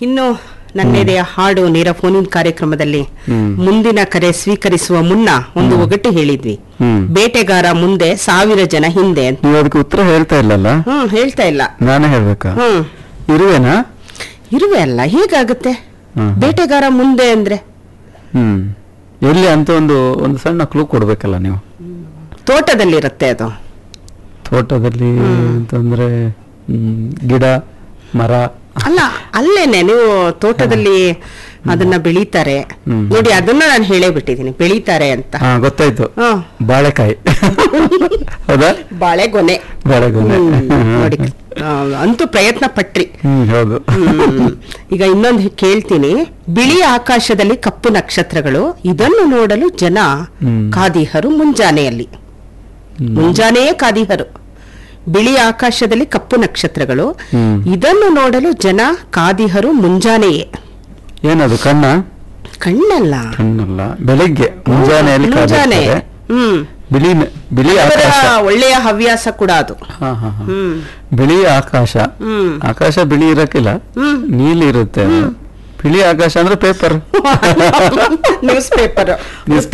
ಇನ್ನು ನನ್ನೆದೆಯ ಹಾಡು ನೇರ ಫೋನಿನ್ ಕಾರ್ಯಕ್ರಮದಲ್ಲಿ ಹ್ಮ್. ಮುಂದಿನ ಕರೆ ಸ್ವೀಕರಿಸುವ ಮುನ್ನ ಒಂದು ಒಗಟು ಹೇಳಿದ್ವಿ ಹ್ಮ್ ಬೇಟೆಗಾರ ಮುಂದೆ ಸಾವಿರ ಜನ ಹಿಂದೆ ಅಂತ ನೀವು ಅದಕ್ಕೆ ಉತ್ತರ ಹೇಳ್ತಾ ಇಲ್ಲಲ್ಲ ಹ್ಮ್ ಹೇಳ್ತಾ ಇಲ್ಲ ನಾನೇ ಹೇಳ್ಬೇಕಾ ಹ್ಮ್ ಇರುವೆನಾ ಇರುವೆ ಅಲ್ಲ ಹೇಗಾಗುತ್ತೆ ಹ್ಮ್. ಬೇಟೆಗಾರ ಮುಂದೆ ಅಂದ್ರೆ ಹ್ಮ್ ಎಲ್ಲಿ ಅಂತ ಒಂದು ಒಂದು ಸಣ್ಣ ಕ್ಲೂ ಕೊಡ್ಬೇಕಲ್ಲ ನೀವು ತೋಟದಲ್ಲಿರುತ್ತೆ ಅದು ತೋಟದಲ್ಲಿ ಅಂತಂದ್ರೆ ಹ್ಮ್, ಗಿಡ ಮರ ಅಲ್ಲ ಅಲ್ಲೇನೆ ನೀವು ತೋಟದಲ್ಲಿ ಅದನ್ನ ಬೆಳೀತಾರೆ ಹ್ಮ್. ನೋಡಿ ಅದನ್ನ ನಾನು ಹೇಳೇ ಬಿಟ್ಟಿದ್ದೀನಿ ಬೆಳೀತಾರೆ ಅಂತ ಹಾ ಗೊತ್ತಾಯ್ತು ಹ್ಮ್. ಬಾಳೆಕಾಯಿ ಹೌದಾ ಬಾಳೆಗೊನೆ ಬಾಳೆಗೊನೆ ಹ್ಮ್, ನೋಡಿ ಆ, ಅಂತೂ ಪ್ರಯತ್ನ ಪಟ್ರಿ ಹ್ಮ್ ಹೌದು ಹ್ಮ್. ಈಗ ಇನ್ನೊಂದು ಕೇಳ್ತೀನಿ ಬಿಳಿ ಆಕಾಶದಲ್ಲಿ ಕಪ್ಪು ನಕ್ಷತ್ರಗಳು ಇದನ್ನು ನೋಡಲು ಜನ ಹ್ಮ್. ಕಾದಿಹರು ಮುಂಜಾನೆಯಲ್ಲಿ ಹ್ಮ್. ಮುಂಜಾನೆಯೇ ಕಾದಿಹರು ಬಿಳಿ ಆಕಾಶದಲ್ಲಿ ಕಪ್ಪು ನಕ್ಷತ್ರಗಳು ಹ್ಮ್. ಇದನ್ನು ನೋಡಲು ಜನ ಕಾದಿಹರು ಮುಂಜಾನೆಯೇ ಏನದು ಕಣ್ಣ ಕಣ್ಣಲ್ಲ ಕಣ್ಣಲ್ಲ ಬೆಳಿಗ್ಗೆ ಮುಂಜಾನೆಯಲ್ಲಿ ಮುಂಜಾನೆ ಕಾದಿರ್ತಾರೆ. ಹ್ಮ್ ಬಿಳಿ ನ- ಬಿಳಿ ಅದರ ಆಕಾಶ ಒಳ್ಳೆಯ ಹವ್ಯಾಸ ಕೂಡ ಅದು ಹಾ ಹಾ ಹಾ. ಹ್ಮ್ ಬಿಳಿ ಆಕಾಶ ಹ್ಮ್ ಆಕಾಶ ಬಿಳಿ ಇರಕ್ಕಿಲ್ಲ ಹ್ಮ್ ನೀಲಿ ಇರುತ್ತೆ ಅದು. ಬಿಳಿ ಆಕಾಶ ಅಂದ್ರೆ ಪೇಪರ್ ನ್ಯೂಸ್ ಪೇಪರ್ ನ್ಯೂಸ್